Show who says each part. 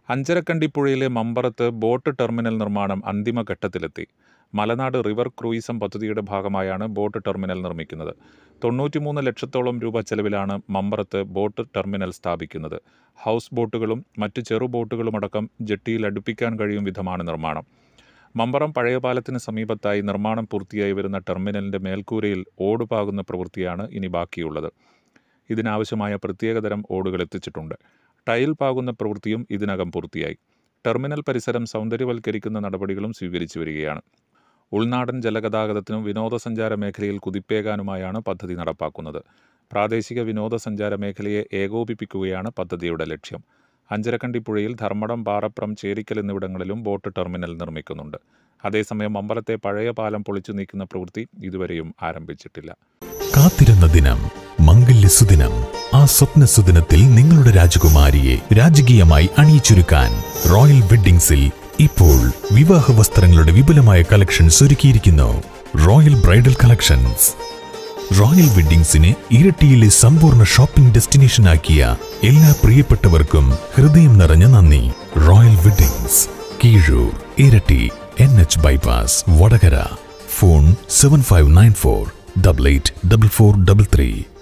Speaker 1: അഞ്ചരക്കണ്ടിപ്പുഴയിലെ മമ്പറത്ത് boat terminal നിർമ്മാണം അന്തിമഘട്ടത്തിലെത്തി മലനാട് river ക്രൂയിസം പദ്ധതിയുടെ ഭാഗമായാണ് ബോട്ട് ടെർമിനൽ നിർമ്മിക്കുന്നത് തൊണ്ണൂറ്റിമൂന്ന് ലക്ഷത്തോളം രൂപ ചെലവിലാണ് മമ്പറത്ത് ബോട്ട് ടെർമിനൽ സ്ഥാപിക്കുന്നത് ഹൗസ് ബോട്ടുകളും മറ്റ് ചെറു ബോട്ടുകളുമടക്കം ജെട്ടിയിൽ അടുപ്പിക്കാൻ കഴിയും വിധമാണ് നിർമ്മാണം മമ്പറം പഴയ പാലത്തിന് സമീപത്തായി നിർമ്മാണം പൂർത്തിയായി വരുന്ന ടെർമിനലിന്റെ മേൽക്കൂരയിൽ ഓട് പാകുന്ന പ്രവൃത്തിയാണ് ഇനി ബാക്കിയുള്ളത് ഇതിനാവശ്യമായ പ്രത്യേകതരം ഓടുകൾ എത്തിച്ചിട്ടുണ്ട് ടൈൽ പാകുന്ന പ്രവൃത്തിയും ഇതിനകം പൂർത്തിയായി ടെർമിനൽ പരിസരം സൗന്ദര്യവൽക്കരിക്കുന്ന നടപടികളും സ്വീകരിച്ചു വരികയാണ് ഉൾനാടൻ ജലഗതാഗതത്തിനും വിനോദസഞ്ചാര മേഖലയിൽ കുതിപ്പേകാനുമായാണ് പദ്ധതി നടപ്പാക്കുന്നത് പ്രാദേശിക വിനോദസഞ്ചാര മേഖലയെ ഏകോപിപ്പിക്കുകയാണ് പദ്ധതിയുടെ ലക്ഷ്യം അഞ്ചരക്കണ്ടിപ്പുഴയിൽ ധർമ്മടം പാറപ്രം ചേരിക്കൽ എന്നിവിടങ്ങളിലും ബോട്ട് ടെർമിനൽ നിർമ്മിക്കുന്നുണ്ട് അതേസമയം അമ്പലത്തെ പഴയ പാലം പൊളിച്ചു നീക്കുന്ന പ്രവൃത്തി ഇതുവരെയും ആരംഭിച്ചിട്ടില്ല
Speaker 2: കാത്തിരുന്ന ദിനം മംഗല്യസുദിനം ആ സ്വപ്ന സുദിനത്തിൽ നിങ്ങളുടെ രാജകുമാരിയെ രാജകീയമായി അണിയിച്ചൊരുക്കാൻ റോയൽ വെഡ്ഡിംഗ്സിൽ ഇപ്പോൾ വിവാഹ വസ്ത്രങ്ങളുടെ വിപുലമായ കളക്ഷൻസ് ഒരുക്കിയിരിക്കുന്നു റോയൽ ബ്രൈഡൽ കളക്ഷൻസ് റോയൽ വെഡ്ഡിംഗ്സിനെ ഇരട്ടിയിലെ സമ്പൂർണ്ണ ഷോപ്പിംഗ് ഡെസ്റ്റിനേഷനാക്കിയ എല്ലാ പ്രിയപ്പെട്ടവർക്കും ഹൃദയം നിറഞ്ഞ നന്ദി royal weddings Keezhur Iritty N H bypass Vadakara phone seven five nine four double eight double four double three